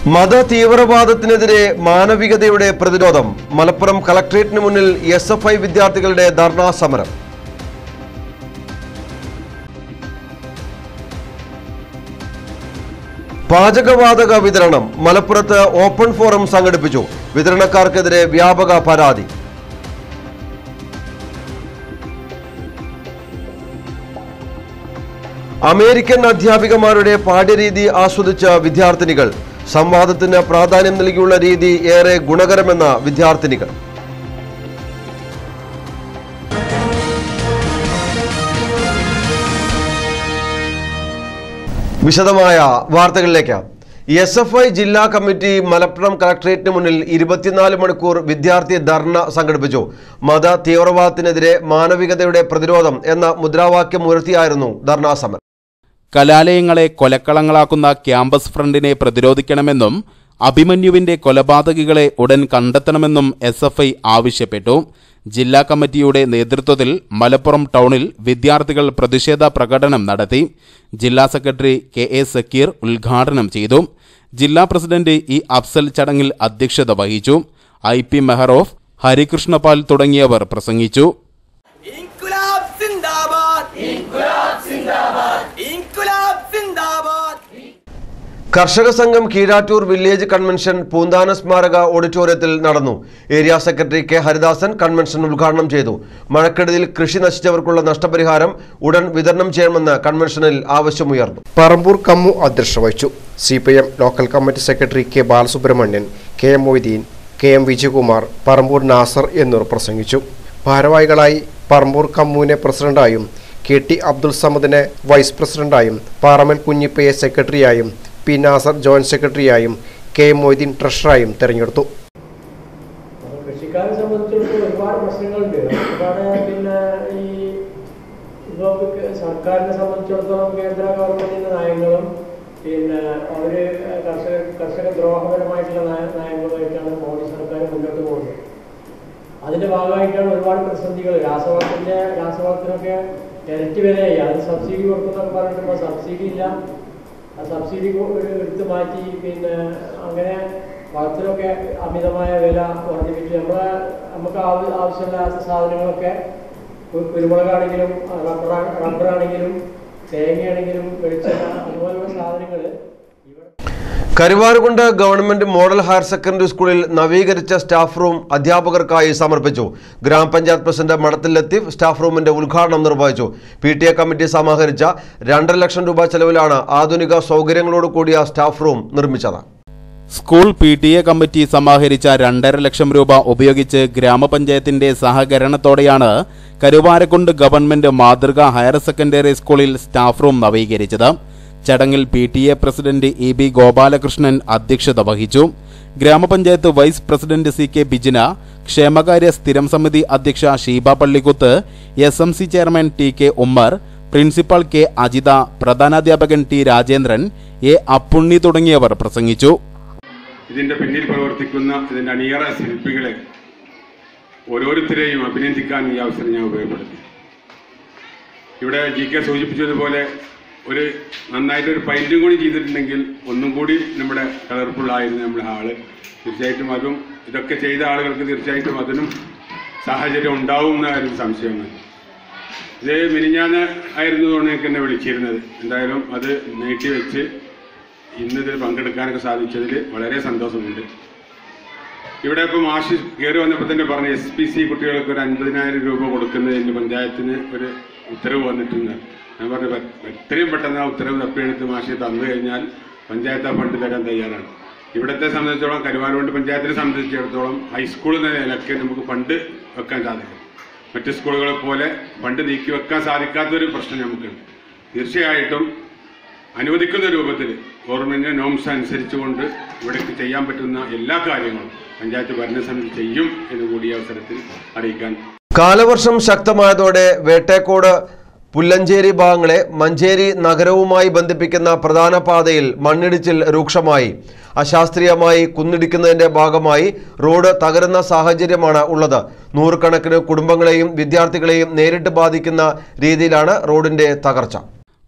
മത തീവ്രവാദത്തിനെതിരെ മാനവികതയുടെ പ്രതിരോധം മലപ്പുറം കളക്ട്രേറ്റിന് മുന്നിൽ എസ് എഫ് ഐ വിദ്യാർത്ഥികളുടെ ധർണാ സമരം പാചകവാതക വിതരണം മലപ്പുറത്ത് ഓപ്പൺ ഫോറം സംഘടിപ്പിച്ചു വിതരണക്കാർക്കെതിരെ വ്യാപക പരാതി അമേരിക്കൻ അധ്യാപികമാരുടെ പാഠ്യരീതി ആസ്വദിച്ച വിദ്യാർത്ഥിനികൾ സംവാദത്തിന് പ്രാധാന്യം നൽകിയുള്ള രീതി ഏറെ ഗുണകരമെന്ന വിദ്യാർത്ഥിനികൾ വിശദമായ വാർത്തകളിലേക്ക് എസ് എഫ് ഐ ജില്ലാ കമ്മിറ്റി മലപ്പുറം കളക്ട്രേറ്റിന് മുന്നിൽ ഇരുപത്തിനാല് മണിക്കൂർ വിദ്യാർത്ഥി ധർണ സംഘടിപ്പിച്ചു മത തീവ്രവാദത്തിനെതിരെ മാനവികതയുടെ പ്രതിരോധം എന്ന മുദ്രാവാക്യം ഉയർത്തിയായിരുന്നു ധർണാ സമരം കലാലയങ്ങളെ കൊലക്കളങ്ങളാക്കുന്ന ക്യാമ്പസ് ഫ്രണ്ടിനെ പ്രതിരോധിക്കണമെന്നും അഭിമന്യുവിന്റെ കൊലപാതകികളെ ഉടൻ കണ്ടെത്തണമെന്നും എസ് എഫ് ഐ ആവശ്യപ്പെട്ടു ജില്ലാ കമ്മിറ്റിയുടെ നേതൃത്വത്തിൽ മലപ്പുറം ടൗണിൽ വിദ്യാർത്ഥികൾ പ്രതിഷേധ പ്രകടനം നടത്തി ജില്ലാ സെക്രട്ടറി കെ എ സക്കീർ ഉദ്ഘാടനം ചെയ്തു ജില്ലാ പ്രസിഡന്റ് ഇ അഫ്സൽ ചടങ്ങിൽ അധ്യക്ഷത വഹിച്ചു ഐ പി മെഹറോഫ് ഹരികൃഷ്ണപാൽ തുടങ്ങിയവർ പ്രസംഗിച്ചു ഇൻകുലാബ് സിന്ദാബാദ് ഇൻകുലാബ് സിന്ദാബാദ് ഇൻകുലാബ് സിന്ദാബാദ് കർഷക സംഘം കീഴാറ്റൂർ വില്ലേജ് കൺവെൻഷൻ പൂന്താന സ്മാരക ഓഡിറ്റോറിയത്തിൽ നടന്നു area secretary K Haridasan convention ഉദ്ഘാടനം ചെയ്തു മഴക്കെടുതിയിൽ കൃഷി നശിച്ചവർക്കുള്ള നഷ്ടപരിഹാരം ഉടൻ വിതരണം ചെയ്യണമെന്ന് കൺവെൻഷനിൽ ആവശ്യമുയർന്നു പറമ്പൂർ കമ്മു അധ്യക്ഷത വഹിച്ചു C P M local committee secretary K Balasubramanian K M Moideen K M Vijayakumar Parambur Nasar എന്നിവർ പ്രസംഗിച്ചു ഭാരവാഹികളായി പറമ്പൂർ കമ്മുവിനെ പ്രസിഡന്റായും കെ ടി അബ്ദുൾ സമദിനെ വൈസ് പ്രസിഡന്റായും പാറമൽ കുഞ്ഞിപ്പയെ സെക്രട്ടറിയായും പി നാസർ ജോയിന്റ് സെക്രട്ടറിയായും കെ എം മൊയ്തീൻ ട്രഷററായും തെരഞ്ഞെടുത്തു അപ്പോൾ കൃഷിക്കാരെ സംബന്ധിച്ചിടത്തോളം ഒരുപാട് പ്രശ്നങ്ങളുണ്ട് ഒരുപാട് പിന്നെ ഈ ഇപ്പോൾ സർക്കാരിനെ സംബന്ധിച്ചിടത്തോളം കേന്ദ്ര ഗവൺമെന്റിന്റെ നയങ്ങളും പിന്നെ അവര് കർഷക കർഷക ദ്രോഹപരമായിട്ടുള്ള നയ നയങ്ങളുമായിട്ടാണ് മോദി സർക്കാർ മുന്നോട്ട് പോകുന്നത് അതിന്റെ ഭാഗമായിട്ടാണ് ഒരുപാട് പ്രതിസന്ധികൾ രാസവളത്തിന്റെ രാസവളത്തിനൊക്കെ ഇരട്ടി വിലയായി അത് സബ്സിഡി കൊടുക്കുന്നൊക്കെ പറഞ്ഞിട്ടുമ്പോൾ സബ്സിഡി ഇല്ല ആ സബ്സിഡി കൊ- എടുത്ത് മാറ്റി പിന്നെ അങ്ങനെ വളത്തിനൊക്കെ അമിതമായ വില വർദ്ധിപ്പിച്ചു നമ്മളെ നമുക്ക് ആവ- ആവശ്യമില്ലാത്ത സാധനങ്ങളൊക്കെ കു- കുരുമുളകാണെങ്കിലും റബ്ബർ റബ്ബറാണെങ്കിലും തേങ്ങയാണെങ്കിലും വെളിച്ചെണ്ണ അതുപോലുള്ള സാധനങ്ങൾ ഇവിടെ Karuvarakundu government model higher secondary സ്കൂളിൽ നവീകരിച്ച സ്റ്റാഫ് റൂം അധ്യാപകർക്കായി സമർപ്പിച്ചു ഗ്രാമപഞ്ചായത്ത് പ്രസിഡന്റ് മടത്തിൽ ലത്തീഫ് സ്റ്റാഫ് റൂമിന്റെ ഉദ്ഘാടനം നിർവഹിച്ചു പി ടി എ കമ്മിറ്റി സമാഹരിച്ച രണ്ടര ലക്ഷം രൂപ ചെലവിലാണ് ആധുനിക സൗകര്യങ്ങളോട് കൂടിയ സ്റ്റാഫ് റൂം നിർമ്മിച്ചത് school P T A committee സമാഹരിച്ച രണ്ടര ലക്ഷം രൂപ ഉപയോഗിച്ച് ഗ്രാമപഞ്ചായത്തിന്റെ സഹകരണത്തോടെയാണ് കരുവാരക്കുണ്ട് ഗവൺമെന്റ് മാതൃകാ ഹയർ സെക്കൻഡറി സ്കൂളിൽ സ്റ്റാഫ് റൂം നവീകരിച്ചത് ചടങ്ങിൽ P T A president E B Gopalakrishnan അധ്യക്ഷത വഹിച്ചു ഗ്രാമപഞ്ചായത്ത് vice president C K Bijina ക്ഷേമകാര്യ സ്ഥിരം സമിതി അധ്യക്ഷ Sheeba Pallikuth S M C chairman T K Ummer principal K Ajitha പ്രധാനാധ്യാപകൻ ടി രാജേന്ദ്രൻ എ അപ്പുണ്ണി തുടങ്ങിയവർ പ്രസംഗിച്ചു ഇതിന്റെ പിന്നിൽ പ്രവർത്തിക്കുന്ന ഇതിന്റെ അണിയറ ശില്പികളെ ഓരോരുത്തരെയും അഭിനന്ദിക്കാൻ ഈ അവസരം ഞാൻ ഉപയോഗപ്പെടുത്തി ഇവിടെ ജി കെ സൂചിപ്പിച്ചതുപോലെ ഒരു നന്നായിട്ടൊരു പെയിന്റും കൂടി ചെയ്തിട്ടുണ്ടെങ്കിൽ ഒന്നും കൂടി നമ്മുടെ കളർഫുള്ളായിരുന്നു നമ്മുടെ ഹാള് തീർച്ചയായിട്ടും അതും ഇതൊക്കെ ചെയ്ത ആളുകൾക്ക് തീർച്ചയായിട്ടും അതിനും സാഹചര്യം ഉണ്ടാവും എന്ന ഒരു സംശയമാണ് ഇത് മിനിഞ്ഞാന്ന് ആയിരുന്നു തോന്നുന്നു എനിക്ക് എന്നെ വിളിച്ചിരുന്നത് എന്തായാലും അത് നീട്ടി വെച്ച് ഇന്ന് ഇതിൽ പങ്കെടുക്കാനൊക്കെ സാധിച്ചതിൽ വളരെ സന്തോഷമുണ്ട് ഇവിടെ ഇപ്പോൾ മാഷ് കയറി വന്നപ്പോൾ തന്നെ പറഞ്ഞു എസ് പി സി കുട്ടികൾക്ക് ഒരു അൻപതിനായിരം രൂപ കൊടുക്കുന്നതിന് പഞ്ചായത്തിന് ഒരു ഉത്തരവ് വന്നിട്ടുണ്ട് ഞാൻ പറഞ്ഞു "പെ- എത്രയും പെട്ടെന്ന് ആ ഉത്തരവ് തപ്പിയെടുത്ത് മാഷി തന്നു കഴിഞ്ഞാൽ പഞ്ചായത്ത് ആ ഫണ്ട് തരാൻ തയ്യാറാണ് ഇവിടത്തെ സംബന്ധിച്ചിടത്തോളം കരുവാരുകൊണ്ട് പഞ്ചായത്തിനെ സംബന്ധിച്ചിടത്തോളം ഹൈസ്കൂൾ എന്ന നിലയ്ക്ക് നമുക്ക് ഫണ്ട് വെക്കാൻ സാധിക്കും മറ്റ് സ്കൂളുകളെ പോലെ ഫണ്ട് നീക്കി വെക്കാൻ സാധിക്കാത്തൊരു പ്രശ്നം നമുക്കുണ്ട് തീർച്ചയായിട്ടും അനുവദിക്കുന്ന രൂപത്തിൽ ഗവൺമെന്റിന്റെ നോംസ് അനുസരിച്ചുകൊണ്ട് ഇവിടേക്ക് ചെയ്യാൻ പറ്റുന്ന എല്ലാ കാര്യങ്ങളും പഞ്ചായത്ത് ഭരണസമിതി ചെയ്യും എന്ന് കൂടി ഈ അവസരത്തിൽ അറിയിക്കാൻ കാലവർഷം ശക്തമായതോടെ വേട്ടേക്കോട് പുല്ലഞ്ചേരി ഭാഗങ്ങളെ മഞ്ചേരി നഗരവുമായി ബന്ധിപ്പിക്കുന്ന പ്രധാന പാതയിൽ മണ്ണിടിച്ചിൽ രൂക്ഷമായി അശാസ്ത്രീയമായി കുന്നിടിക്കുന്നതിന്റെ ഭാഗമായി റോഡ് തകരുന്ന സാഹചര്യമാണ് ഉള്ളത് നൂറുകണക്കിന് കുടുംബങ്ങളെയും വിദ്യാർത്ഥികളെയും നേരിട്ട് ബാധിക്കുന്ന രീതിയിലാണ് റോഡിന്റെ തകർച്ച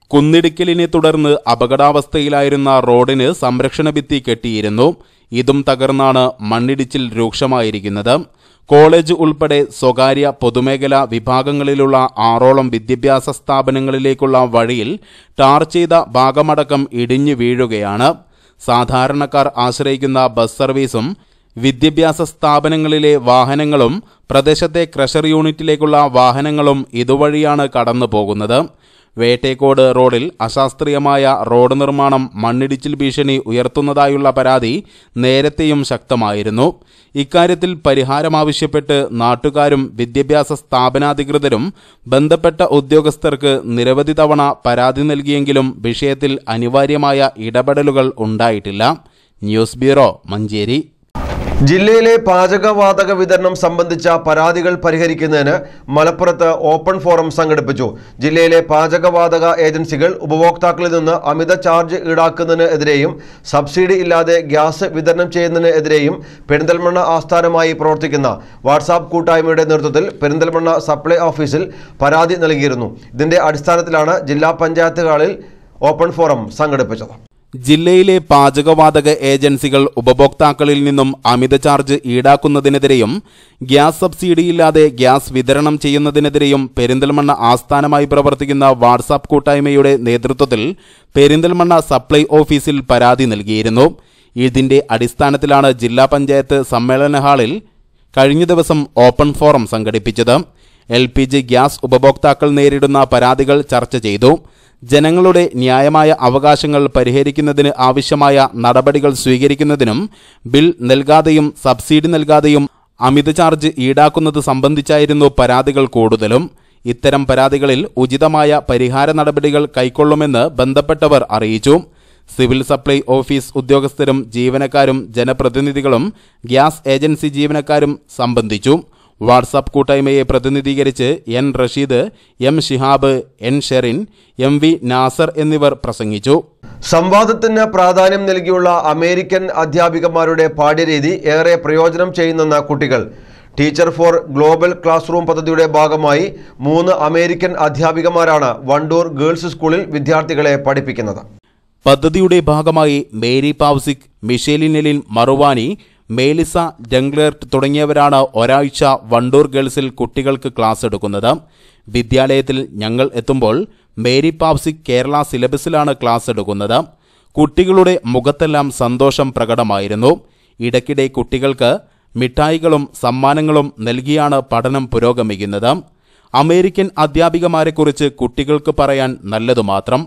കുന്നിടിക്കലിനെ തുടർന്ന് അപകടാവസ്ഥയിലായിരുന്ന റോഡിന് സംരക്ഷണ ഭിത്തി കെട്ടിയിരുന്നു ഇതും തകർന്നാണ് മണ്ണിടിച്ചിൽ രൂക്ഷമായിരിക്കുന്നത് കോളേജ് ഉൾപ്പെടെ സ്വകാര്യ പൊതുമേഖലാ വിഭാഗങ്ങളിലുള്ള ആറോളം വിദ്യാഭ്യാസ സ്ഥാപനങ്ങളിലേക്കുള്ള വഴിയിൽ ടാർ ചെയ്ത ഭാഗമടക്കം ഇടിഞ്ഞു വീഴുകയാണ് സാധാരണക്കാർ ആശ്രയിക്കുന്ന ബസ് സർവീസും വിദ്യാഭ്യാസ സ്ഥാപനങ്ങളിലെ വാഹനങ്ങളും പ്രദേശത്തെ ക്രഷർ യൂണിറ്റിലേക്കുള്ള വാഹനങ്ങളും ഇതുവഴിയാണ് കടന്നു പോകുന്നത് വേട്ടേക്കോട് റോഡിൽ അശാസ്ത്രീയമായ റോഡ് നിർമ്മാണം മണ്ണിടിച്ചിൽ ഭീഷണി ഉയർത്തുന്നതായുള്ള പരാതി നേരത്തെയും ശക്തമായിരുന്നു ഇക്കാര്യത്തിൽ പരിഹാരമാവശ്യപ്പെട്ട് നാട്ടുകാരും വിദ്യാഭ്യാസ സ്ഥാപനാധികൃതരും ബന്ധപ്പെട്ട ഉദ്യോഗസ്ഥർക്ക് നിരവധി തവണ പരാതി നൽകിയെങ്കിലും വിഷയത്തിൽ അനിവാര്യമായ ഇടപെടലുകൾ ഉണ്ടായിട്ടില്ല ന്യൂസ് ബ്യൂറോ മഞ്ചേരി ജില്ലയിലെ പാചകവാതക വിതരണം സംബന്ധിച്ച പരാതികൾ പരിഹരിക്കുന്നതിന് മലപ്പുറത്ത് ഓപ്പൺ ഫോറം സംഘടിപ്പിച്ചു ജില്ലയിലെ പാചകവാതക ഏജൻസികൾ ഉപഭോക്താക്കളിൽ നിന്ന് അമിത ചാർജ് ഈടാക്കുന്നതിനെതിരെയും സബ്സിഡി ഇല്ലാതെ ഗ്യാസ് വിതരണം ചെയ്യുന്നതിനെതിരെയും പെരിന്തൽമണ്ണ ആസ്ഥാനമായി പ്രവർത്തിക്കുന്ന വാട്സാപ്പ് കൂട്ടായ്മയുടെ നേതൃത്വത്തിൽ പെരിന്തൽമണ്ണ സപ്ലൈ ഓഫീസിൽ പരാതി നൽകിയിരുന്നു ഇതിന്റെ അടിസ്ഥാനത്തിലാണ് ജില്ലാ പഞ്ചായത്ത് ഹാളിൽ ഓപ്പൺ ഫോറം സംഘടിപ്പിച്ചത് ജില്ലയിലെ പാചകവാതക ഏജൻസികൾ ഉപഭോക്താക്കളിൽ നിന്നും അമിത ചാർജ് ഈടാക്കുന്നതിനെതിരെയും ഗ്യാസ് സബ്സിഡിയില്ലാതെ ഗ്യാസ് വിതരണം ചെയ്യുന്നതിനെതിരെയും പെരിന്തൽമണ്ണ ആസ്ഥാനമായി പ്രവർത്തിക്കുന്ന വാട്സാപ്പ് കൂട്ടായ്മയുടെ നേതൃത്വത്തിൽ പെരിന്തൽമണ്ണ സപ്ലൈ ഓഫീസിൽ പരാതി നൽകിയിരുന്നു ഇതിന്റെ അടിസ്ഥാനത്തിലാണ് ജില്ലാ പഞ്ചായത്ത് സമ്മേളന ഹാളിൽ കഴിഞ്ഞ ദിവസം ഓപ്പൺ ഫോറം സംഘടിപ്പിച്ചത് എൽ പി ജി ഗ്യാസ് ഉപഭോക്താക്കൾ നേരിടുന്ന പരാതികൾ ചർച്ച ചെയ്തു ജനങ്ങളുടെ ന്യായമായ അവകാശങ്ങൾ പരിഹരിക്കുന്നതിന് ആവശ്യമായ നടപടികൾ സ്വീകരിക്കുന്നതിനും ബിൽ നൽകാതെയും സബ്സിഡി നൽകാതെയും അമിത ചാർജ് ഈടാക്കുന്നത് സംബന്ധിച്ചായിരുന്നു പരാതികൾ കൂടുതലും ഇത്തരം പരാതികളിൽ ഉചിതമായ പരിഹാര നടപടികൾ കൈക്കൊള്ളുമെന്ന് ബന്ധപ്പെട്ടവർ അറിയിച്ചു സിവിൽ സപ്ലൈ ഓഫീസ് ഉദ്യോഗസ്ഥരും ജീവനക്കാരും ജനപ്രതിനിധികളും ഗ്യാസ് ഏജൻസി ജീവനക്കാരും സംബന്ധിച്ചു വാട്സാപ്പ് കൂട്ടായ്മയെ പ്രതിനിധീകരിച്ച് N Rasheed M Shihab N Sherin M V Nasar എന്നിവർ പ്രസംഗിച്ചു സംവാദത്തിന് പ്രാധാന്യം നൽകിയുള്ള അമേരിക്കൻ അധ്യാപികമാരുടെ പാഠ്യരീതി ഏറെ പ്രയോജനം ചെയ്യുന്നെന്ന കുട്ടികൾ teacher for global classroom പദ്ധതിയുടെ ഭാഗമായി മൂന്ന് അമേരിക്കൻ അധ്യാപികമാരാണ് വണ്ടൂർ ഗേൾസ് സ്കൂളിൽ വിദ്യാർത്ഥികളെ പഠിപ്പിക്കുന്നത് പദ്ധതിയുടെ ഭാഗമായി മേരി പാവ്സിക് മിഷേലിനെലിൻ മറുവാനി മേലിസ ഡംഗ്ലേർട്ട് തുടങ്ങിയവരാണ് ഒരാഴ്ച വണ്ടൂർ ഗേൾസിൽ കുട്ടികൾക്ക് ക്ലാസ് എടുക്കുന്നത് വിദ്യാലയത്തിൽ ഞങ്ങൾ എത്തുമ്പോൾ മേരി പാവ്സിക് കേരള സിലബസിലാണ് ക്ലാസ് എടുക്കുന്നത് കുട്ടികളുടെ മുഖത്തെല്ലാം സന്തോഷം പ്രകടമായിരുന്നു ഇടയ്ക്കിടെ കുട്ടികൾക്ക് മിഠായികളും സമ്മാനങ്ങളും നൽകിയാണ് പഠനം പുരോഗമിക്കുന്നത് അമേരിക്കൻ അധ്യാപികമാരെക്കുറിച്ച് കുട്ടികൾക്ക് പറയാൻ നല്ലതു മാത്രം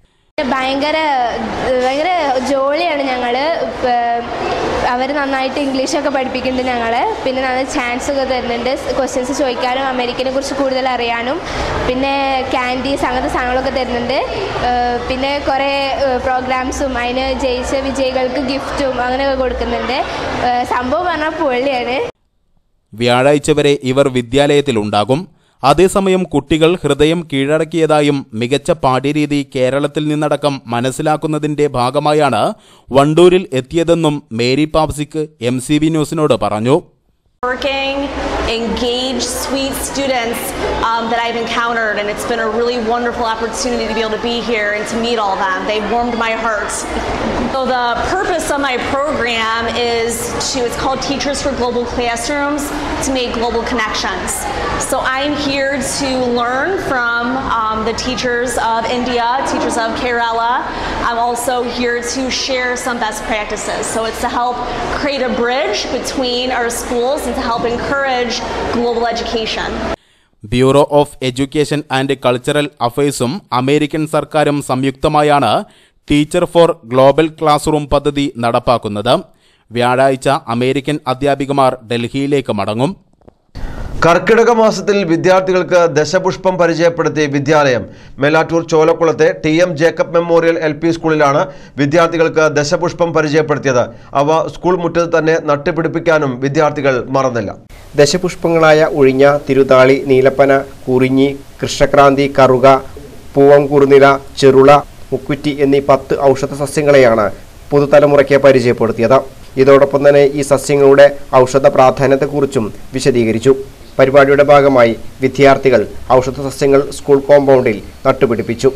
ഭയങ്കര ഭയങ്കര ജോളിയാണ് ഞങ്ങൾ അവർ നന്നായിട്ട് ഇംഗ്ലീഷൊക്കെ പഠിപ്പിക്കുന്നുണ്ട് ഞങ്ങൾ പിന്നെ നല്ല ചാൻസ് ഒക്കെ തരുന്നുണ്ട് ക്വസ്റ്റ്യൻസ് ചോദിക്കാനും അമേരിക്കനെ കുറിച്ച് കൂടുതൽ അറിയാനും പിന്നെ ക്യാൻഡീസ് അങ്ങനത്തെ സാധനങ്ങളൊക്കെ തരുന്നുണ്ട് ഏഹ് പിന്നെ കുറേ പ്രോഗ്രാംസും അതിന് ജയിച്ച വിജയികൾക്ക് ഗിഫ്റ്റും അങ്ങനെയൊക്കെ കൊടുക്കുന്നുണ്ട് ഏഹ് സംഭവം പറഞ്ഞാൽ പൊള്ളിയാണ് വ്യാഴാഴ്ച വരെ ഇവർ വിദ്യാലയത്തിലുണ്ടാകും അതേസമയം കുട്ടികൾ ഹൃദയം കീഴടക്കിയതായും മികച്ച പാഠ്യരീതി കേരളത്തിൽ നിന്നടക്കം മനസ്സിലാക്കുന്നതിന്റെ ഭാഗമായാണ് വണ്ടൂരിൽ എത്തിയതെന്നും Mary Pavsic M C B ന്യൂസിനോട് പറഞ്ഞു working, engaged, sweet students um, that I've encountered, and it's been a really wonderful opportunity to be able to be here and to meet all of them. They warmed my heart. So the purpose of my program is to, it's called Teachers for Global Classrooms, to make global connections. So I'm here to learn from um, the teachers of India, teachers of Kerala. I'm also here to share some best practices. So it's to help create a bridge between our schools and to help encourage global education. Bureau of education and cultural അഫയേഴ്സും American സർക്കാരും സംയുക്തമായാണ് teacher for global classroom പദ്ധതി നടപ്പാക്കുന്നത് വ്യാഴാഴ്ച American അധ്യാപികമാർ ഡൽഹിയിലേക്ക് മടങ്ങും കർക്കിടക മാസത്തിൽ വിദ്യാർത്ഥികൾക്ക് ദശപുഷ്പം പരിചയപ്പെടുത്തി വിദ്യാലയം മേലാറ്റൂർ ചോലക്കുളത്തെ T M Jacob memorial L P സ്കൂളിലാണ് വിദ്യാർത്ഥികൾക്ക് ദശപുഷ്പം പരിചയപ്പെടുത്തിയത് അവ സ്കൂൾ മുറ്റത്ത് തന്നെ നട്ടുപിടിപ്പിക്കാനും വിദ്യാർത്ഥികൾ മറന്നില്ല ദശപുഷ്പങ്ങളായ ഒഴിഞ്ഞ തിരുതാളി നീലപ്പന കുറിഞ്ഞി കൃഷ്ണക്രാന്തി കറുക പൂവംകുറുനില ചെറുള മുക്കുറ്റി എന്നീ പത്ത് ഔഷധ സസ്യങ്ങളെയാണ് പുതുതലമുറയ്ക്ക് പരിചയപ്പെടുത്തിയത് ഇതോടൊപ്പം തന്നെ ഈ സസ്യങ്ങളുടെ ഔഷധ പ്രാധാന്യത്തെക്കുറിച്ചും വിശദീകരിച്ചു പരിപാടിയുടെ ഭാഗമായി വിദ്യാർത്ഥികൾ ഔഷധ സസ്യങ്ങൾ സ്കൂൾ കോമ്പൗണ്ടിൽ നട്ടുപിടിപ്പിച്ചു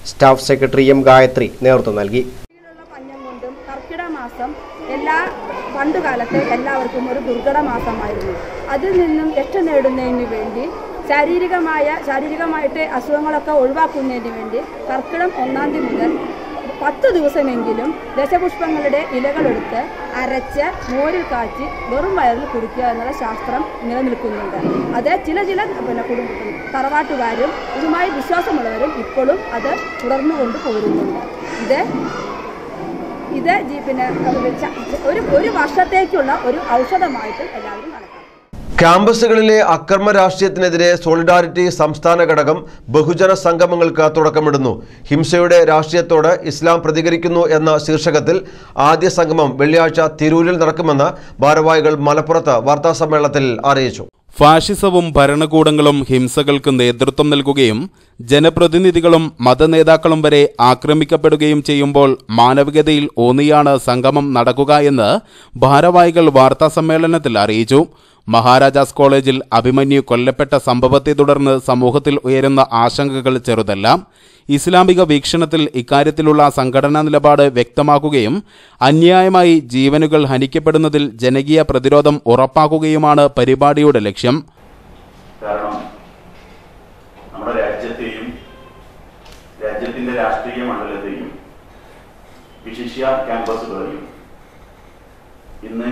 സ്റ്റാഫ് സെക്രട്ടറി എം ഗായത്രി നേതൃത്വം നൽകി പഞ്ഞം കൊണ്ടും കർക്കിടക മാസം എല്ലാ പണ്ടുകാലത്ത് എല്ലാവർക്കും ഒരു ദുർഘട മാസമായിരുന്നു അതിൽ നിന്നും രക്ഷ നേടുന്നതിന് വേണ്ടി ശാരീരികമായ ശാരീരികമായിട്ട് അസുഖങ്ങളൊക്കെ ഒഴിവാക്കുന്നതിന് വേണ്ടി കർക്കിടം ഒന്നാം തീയതി മുതൽ പത്ത് ദിവസമെങ്കിലും ദശപുഷ്പങ്ങളുടെ ഇലകളെടുത്ത് അരച്ച് മോരിൽ കാച്ചി വെറും വയറിൽ കുടിക്കുക എന്നുള്ള ശാസ്ത്രം നിലനിൽക്കുന്നുണ്ട് അത് ചില ചില പിന്നെ കുടുംബ തറവാട്ടുകാരും ഇതുമായി വിശ്വാസമുള്ളവരും ഇപ്പോഴും അത് തുടർന്നുകൊണ്ട് പോരുന്നുണ്ട് ഇത് ഇത് ജി- പിന്നെ ഒരു ച- ഒരു ഒരു വർഷത്തേക്കുള്ള ഒരു ഔഷധമായിട്ട് എല്ലാവരും കണക്കാക്കും ക്യാമ്പസുകളിലെ അക്രമ രാഷ്ട്രീയത്തിനെതിരെ സോളിഡാരിറ്റി സംസ്ഥാന ഘടകം ബഹുജന സംഗമങ്ങൾക്ക് തുടക്കമിടുന്നു ഹിംസയുടെ രാഷ്ട്രീയത്തോട് ഇസ്ലാം പ്രതികരിക്കുന്നു എന്ന ശീർഷകത്തിൽ ആദ്യ സംഗമം വെള്ളിയാഴ്ച തിരൂരിൽ നടക്കുമെന്ന് ഭാരവാഹികൾ മലപ്പുറത്ത് വാർത്താസമ്മേളനത്തിൽ അറിയിച്ചു ഫാഷിസവും ഭരണകൂടങ്ങളും ഹിംസകൾക്ക് നേതൃത്വം നൽകുകയും ജനപ്രതിനിധികളും മതനേതാക്കളും വരെ ആക്രമിക്കപ്പെടുകയും ചെയ്യുമ്പോൾ മാനവികതയിൽ ഊന്നിയാണ് സംഗമം നടക്കുക എന്ന് ഭാരവാഹികൾ വാർത്താസമ്മേളനത്തിൽ അറിയിച്ചു മഹാരാജാസ് കോളേജിൽ അഭിമന്യു കൊല്ലപ്പെട്ട സംഭവത്തെ തുടർന്ന് സമൂഹത്തിൽ ഉയരുന്ന ആശങ്കകൾ ചെറുതല്ല ഇസ്ലാമിക വീക്ഷണത്തിൽ ഇക്കാര്യത്തിലുള്ള സംഘടനാ നിലപാട് വ്യക്തമാക്കുകയും അന്യായമായി ജീവനുകൾ ഹനിക്കപ്പെടുന്നതിൽ ജനകീയ പ്രതിരോധം ഉറപ്പാക്കുകയുമാണ് പരിപാടിയുടെ ലക്ഷ്യം കാരണം നമ്മുടെ രാജ്യത്തെയും രാജ്യത്തിന്റെ രാഷ്ട്രീയ മണ്ഡലത്തെയും വിശിഷ്യ ക്യാമ്പസുകളെയും ഇന്ന്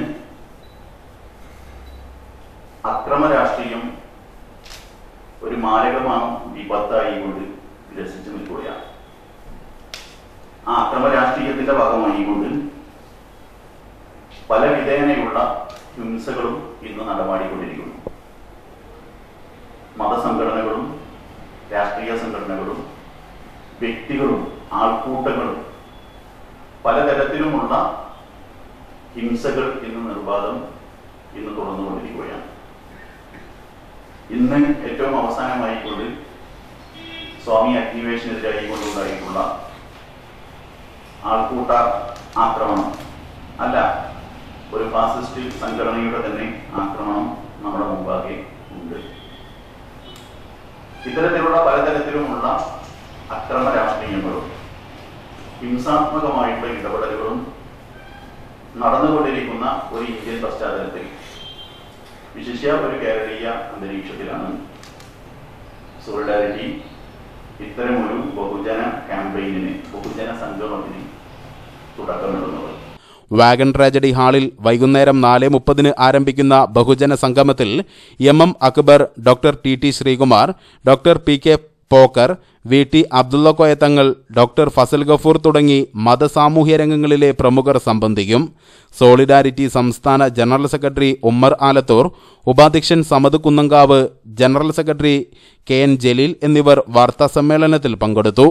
അക്രമ രാഷ്ട്രീയം ഒരു മാരകമാണ് വിപത്തായി കൊണ്ട് ഗ്രസിച്ചു നിൽക്കുകയാണ് ആ അക്രമ രാഷ്ട്രീയത്തിന്റെ ഭാഗമായി കൊണ്ട് പല വിധേനയുള്ള ഹിംസകളും ഇന്ന് നടമാടിക്കൊണ്ടിരിക്കുന്നു മതസംഘടനകളും രാഷ്ട്രീയ സംഘടനകളും വ്യക്തികളും ആൾക്കൂട്ടങ്ങളും പലതരത്തിലുമുള്ള ഹിംസകൾ ഇന്ന് നിർബാധം ഇന്ന് തുടർന്നുകൊണ്ടിരിക്കുകയാണ് ഇന്ന് ഏറ്റവും അവസാനമായിക്കൊണ്ട് സ്വാമി അഗ്നിവേശനെതിരായി കൊണ്ടുണ്ടായിട്ടുള്ള ആൾക്കൂട്ട ആക്രമണം അല്ല ഒരു ഫാസിസ്റ്റ് സംഘടനയുടെ തന്നെ ആക്രമണം നമ്മുടെ മുമ്പാകെ ഉണ്ട് ഇത്തരത്തിലുള്ള പലതരത്തിലുമുള്ള അക്രമ രാഷ്ട്രീയങ്ങളും ഹിംസാത്മകമായിട്ടുള്ള ഇടപെടലുകളും നടന്നുകൊണ്ടിരിക്കുന്ന ഒരു ഇന്ത്യൻ പശ്ചാത്തലത്തിൽ വിശിഷ്യ ഒരു കേരളീയ അന്തരീക്ഷത്തിലാണ് സോളിഡാരിറ്റി ഇത്തരമൊരു ബഹുജന ക്യാമ്പയിനിന് ബഹുജന സംഗമത്തിന് തുടക്കമിടുന്നത് വാഗൺ ട്രാജഡി ഹാളിൽ വൈകുന്നേരം നാല് മുപ്പതിന് ആരംഭിക്കുന്ന ബഹുജന സംഗമത്തിൽ M M Akbar doctor T T Sreekumar doctor P K Pokker V T Abdulla Koyathangal doctor Fasal Gafoor തുടങ്ങി മതസാമൂഹ്യ രംഗങ്ങളിലെ പ്രമുഖർ സംബന്ധിക്കും സോളിഡാരിറ്റി സംസ്ഥാന ജനറൽ സെക്രട്ടറി ഉമ്മർ ആലത്തൂർ ഉപാധ്യക്ഷൻ Samad Kunnamkavu general secretary K N Jaleel എന്നിവർ വാർത്താസമ്മേളനത്തിൽ പങ്കെടുത്തു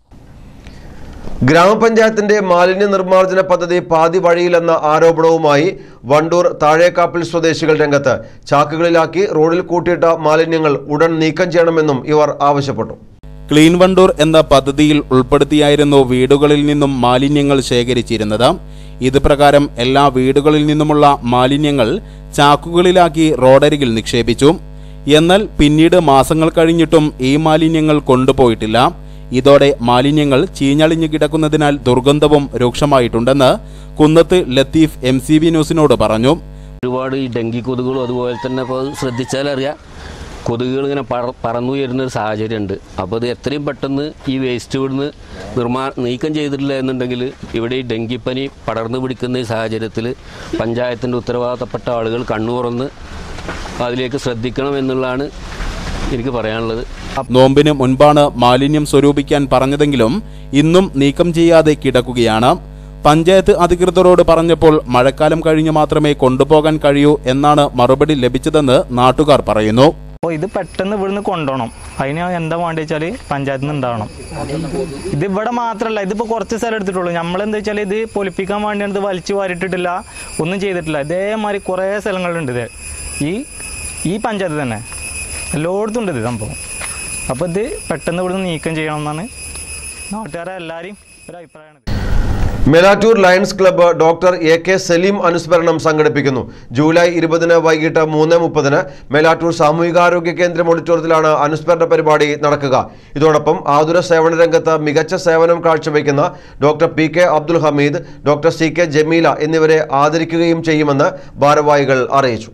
ഗ്രാമപഞ്ചായത്തിന്റെ മാലിന്യ നിർമ്മാർജ്ജന പദ്ധതി പാതി വഴിയിലെന്ന ആരോപണവുമായി വണ്ടൂർ താഴേക്കാപ്പിൽ സ്വദേശികൾ രംഗത്ത് ചാക്കുകളിലാക്കി റോഡിൽ കൂട്ടിയിട്ട മാലിന്യങ്ങൾ ഉടൻ നീക്കം ചെയ്യണമെന്നും ഇവർ ആവശ്യപ്പെട്ടു ക്ലീൻ വണ്ടൂർ എന്ന പദ്ധതിയിൽ ഉൾപ്പെടുത്തിയായിരുന്നു വീടുകളിൽ നിന്നും മാലിന്യങ്ങൾ ശേഖരിച്ചിരുന്നത് ഇത് പ്രകാരം എല്ലാ വീടുകളിൽ നിന്നുമുള്ള മാലിന്യങ്ങൾ ചാക്കുകളിലാക്കി റോഡരികിൽ നിക്ഷേപിച്ചു എന്നാൽ പിന്നീട് മാസങ്ങൾ കഴിഞ്ഞിട്ടും ഈ മാലിന്യങ്ങൾ കൊണ്ടുപോയിട്ടില്ല ഇതോടെ മാലിന്യങ്ങൾ ചീഞ്ഞളിഞ്ഞു കിടക്കുന്നതിനാൽ ദുർഗന്ധവും രൂക്ഷമായിട്ടുണ്ടെന്ന് Kunnath Latheef M C B ന്യൂസിനോട് പറഞ്ഞു ഒരുപാട് ഈ ഡെങ്കി കൊതുകുകളും അതുപോലെ തന്നെ ഇപ്പോൾ ശ്രദ്ധിച്ചാലറിയാം കൊതുകുകൾ ഇങ്ങനെ പറ പറന്നുയരുന്ന ഒരു സാഹചര്യമുണ്ട് അപ്പോൾ ഇത് എത്രയും പെട്ടെന്ന് ഈ വേസ്റ്റ് ഇവിടുന്ന് നിർമ്മാ നീക്കം ചെയ്തിട്ടില്ല എന്നുണ്ടെങ്കിൽ ഇവിടെ ഈ ഡെങ്കിപ്പനി പടർന്നു പിടിക്കുന്ന ഈ സാഹചര്യത്തിൽ പഞ്ചായത്തിൻ്റെ ഉത്തരവാദിത്തപ്പെട്ട ആളുകൾ കണ്ണു തുറന്ന് അതിലേക്ക് ശ്രദ്ധിക്കണം എന്നുള്ളതാണ് എനിക്ക് പറയാനുള്ളത് നോമ്പിന് മുൻപാണ് മാലിന്യം സ്വരൂപിക്കാൻ പറഞ്ഞതെങ്കിലും ഇന്നും നീക്കം ചെയ്യാതെ കിടക്കുകയാണ് പഞ്ചായത്ത് അധികൃതരോട് പറഞ്ഞപ്പോൾ മഴക്കാലം കഴിഞ്ഞു മാത്രമേ കൊണ്ടുപോകാൻ കഴിയൂ എന്നാണ് മറുപടി ലഭിച്ചതെന്ന് നാട്ടുകാർ പറയുന്നു അപ്പോൾ ഇത് പെട്ടെന്ന് ഇവിടുന്ന് കൊണ്ടുപോകണം അതിന് എന്താ വേണ്ടത് വെച്ചാൽ പഞ്ചായത്തിൽ നിന്ന് ഉണ്ടാവണം ഇത് ഇവിടെ മാത്രമല്ല ഇതിപ്പോൾ കുറച്ച് സ്ഥലം എടുത്തിട്ടുള്ളൂ നമ്മളെന്താ വെച്ചാൽ ഇത് പൊലിപ്പിക്കാൻ വേണ്ടിയാണ് ഇത് വലിച്ചു വാരിട്ടിട്ടില്ല ഒന്നും ചെയ്തിട്ടില്ല ഇതേമാതിരി കുറേ സ്ഥലങ്ങളുണ്ട് ഇത് ഈ ഈ പഞ്ചായത്ത് തന്നെ എല്ലായിടത്തും ഉണ്ട് ഇത് സംഭവം അപ്പോൾ ഇത് പെട്ടെന്ന് ഇവിടുന്ന് നീക്കം ചെയ്യണം എന്നാണ് നാട്ടുകാരെ എല്ലാവരെയും ഒരു അഭിപ്രായമാണ് Melattur lions club doctor A K Saleem അനുസ്മരണം സംഘടിപ്പിക്കുന്നു ജൂലൈ ഇരുപതിന് വൈകിട്ട് മൂന്ന് മുപ്പതിന് മെലാറ്റൂർ സാമൂഹികാരോഗ്യ കേന്ദ്രം ഓഡിറ്റോറിയത്തിലാണ് അനുസ്മരണ പരിപാടി നടക്കുക ഇതോടൊപ്പം ആതുര സേവന രംഗത്ത് മികച്ച സേവനം കാഴ്ചവെക്കുന്ന doctor P K Abdul Hameed doctor C K Jameela എന്നിവരെ ആദരിക്കുകയും ചെയ്യുമെന്ന് ഭാരവാഹികൾ അറിയിച്ചു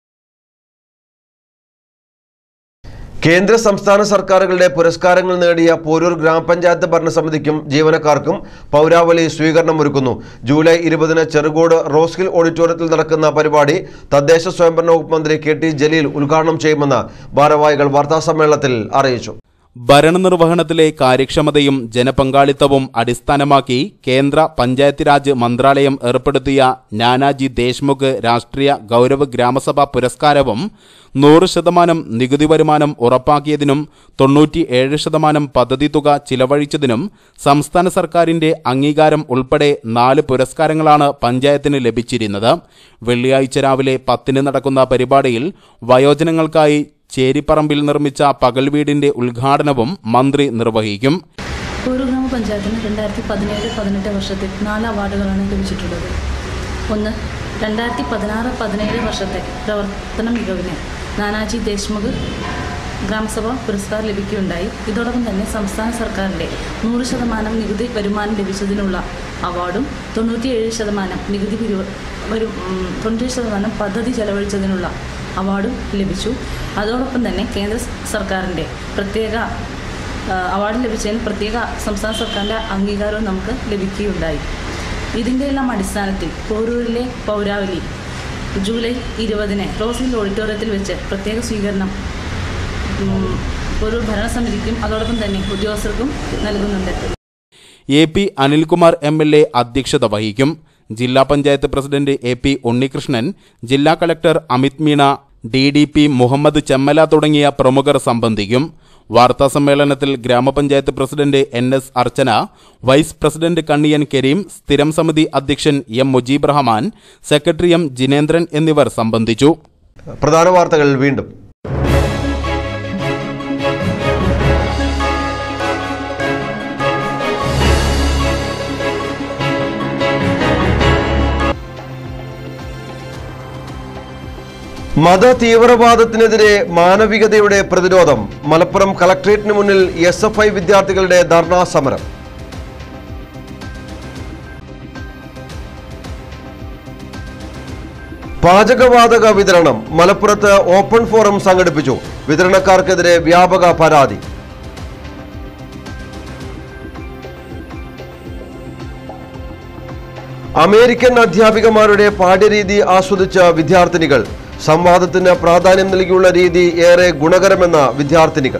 കേന്ദ്ര സംസ്ഥാന സർക്കാരുകളുടെ പുരസ്കാരങ്ങൾ നേടിയ പോരൂർ ഗ്രാമപഞ്ചായത്ത് ഭരണസമിതിക്കും ജീവനക്കാർക്കും പൗരാവലി സ്വീകരണം ഒരുക്കുന്നു ജൂലൈ ഇരുപതിന് ചെറുകോട് റോസ് ഹിൽ ഓഡിറ്റോറിയത്തിൽ നടക്കുന്ന പരിപാടി തദ്ദേശ സ്വയംഭരണ വകുപ്പ് മന്ത്രി കെ ടി ജലീൽ ഉദ്ഘാടനം ചെയ്യുമെന്ന് ഭാരവാഹികൾ വാർത്താസമ്മേളനത്തിൽ അറിയിച്ചു ഭരണനിർവഹണത്തിലെ കാര്യക്ഷമതയും ജനപങ്കാളിത്തവും അടിസ്ഥാനമാക്കി കേന്ദ്ര പഞ്ചായത്ത് രാജ് മന്ത്രാലയം ഏർപ്പെടുത്തിയ നാനാജി ദേശ്മുഖ് രാഷ്ട്രീയ ഗൗരവ് ഗ്രാമസഭ പുരസ്കാരവും നൂറ് ശതമാനം നികുതി വരുമാനം ഉറപ്പാക്കിയതിനും തൊണ്ണൂറ്റിയേഴ് ശതമാനം പദ്ധതി തുക ചിലവഴിച്ചതിനും സംസ്ഥാന സർക്കാരിന്റെ അംഗീകാരം ഉൾപ്പെടെ നാല് പുരസ്കാരങ്ങളാണ് പഞ്ചായത്തിന് ലഭിച്ചിരുന്നത് വെള്ളിയാഴ്ച രാവിലെ പത്തിന് നടക്കുന്ന പരിപാടിയിൽ വയോജനങ്ങൾക്കായി ചേരിപ്പറമ്പിൽ നിർമ്മിച്ച പകൽ വീടിന്റെ ഉദ്ഘാടനവും മന്ത്രി നിർവഹിക്കും ഒരു ഗ്രാമപഞ്ചായത്തിന് രണ്ടായിരത്തി പതിനേഴ് പതിനെട്ട് വർഷത്തിൽ നാല് അവാർഡുകളാണ് ലഭിച്ചിട്ടുള്ളത് ഒന്ന് രണ്ടായിരത്തി പതിനാറ് പതിനേഴ് വർഷത്തെ പ്രവർത്തന മികവിന് നാനാജി ദേശ്മുഖ് ഗ്രാമസഭ പുരസ്കാരം ലഭിക്കുകയുണ്ടായി ഇതോടൊപ്പം തന്നെ സംസ്ഥാന സർക്കാരിൻ്റെ നൂറ് ശതമാനം നികുതി വരുമാനം ലഭിച്ചതിനുള്ള അവാർഡും തൊണ്ണൂറ്റിയേഴ് ശതമാനം നികുതി പിരിവ് വരും ഉം, തൊണ്ണൂറ്റേഴ് ശതമാനം പദ്ധതി ചെലവഴിച്ചതിനുള്ള അവാർഡും ലഭിച്ചു അതോടൊപ്പം തന്നെ കേന്ദ്ര സർക്കാരിൻ്റെ പ്രത്യേക ആ, അവാർഡ് ലഭിച്ചതിന് പ്രത്യേക സംസ്ഥാന സർക്കാരിൻ്റെ അംഗീകാരവും നമുക്ക് ലഭിക്കുകയുണ്ടായി ഇതിൻ്റെ എല്ലാം അടിസ്ഥാനത്തിൽ പോരൂരിലെ പൗരാവലി ജൂലൈ ഇരുപതിന് റോസ് ഹിൽ ഓഡിറ്റോറിയത്തിൽ വെച്ച് പ്രത്യേക സ്വീകരണം ഉം, ഒരു ഭരണസമിതിക്കും അതോടൊപ്പം തന്നെ ഉദ്യോഗസ്ഥർക്കും നൽകുന്നുണ്ട് A P Anilkumar M L A അധ്യക്ഷത വഹിക്കും ജില്ലാ panchayat president A P Unnikrishnan ജില്ലാ collector Amit Meena D D P Muhammad Chemmala തുടങ്ങിയ പ്രമുഖർ സംബന്ധിക്കും വാർത്താസമ്മേളനത്തിൽ ഗ്രാമപഞ്ചായത്ത് president N S Archana vice president Kanniyan Kareem സ്ഥിരം സമിതി അധ്യക്ഷൻ M Mujeeb Rahman secretary M Jinendran എന്നിവർ സംബന്ധിച്ചു പ്രധാന വാർത്തകൾ വീണ്ടും മത തീവ്രവാദത്തിനെതിരെ മാനവികതയുടെ പ്രതിരോധം മലപ്പുറം കളക്ട്രേറ്റിന് മുന്നിൽ എസ് എഫ് ഐ വിദ്യാർത്ഥികളുടെ ധർണാ സമരം പാചകവാതക വിതരണം മലപ്പുറത്ത് ഓപ്പൺ ഫോറം സംഘടിപ്പിച്ചു വിതരണക്കാർക്കെതിരെ വ്യാപക പരാതി അമേരിക്കൻ അധ്യാപികമാരുടെ പാഠ്യരീതി ആസ്വദിച്ച വിദ്യാർത്ഥിനികൾ സംവാദത്തിന് പ്രാധാന്യം നൽകിയുള്ള രീതി ഏറെ ഗുണകരമെന്ന വിദ്യാർത്ഥിനികൾ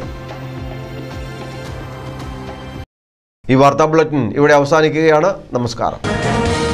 ഈ വാർത്താ ബുള്ളറ്റിൻ ഇവിടെ അവസാനിക്കുകയാണ് നമസ്കാരം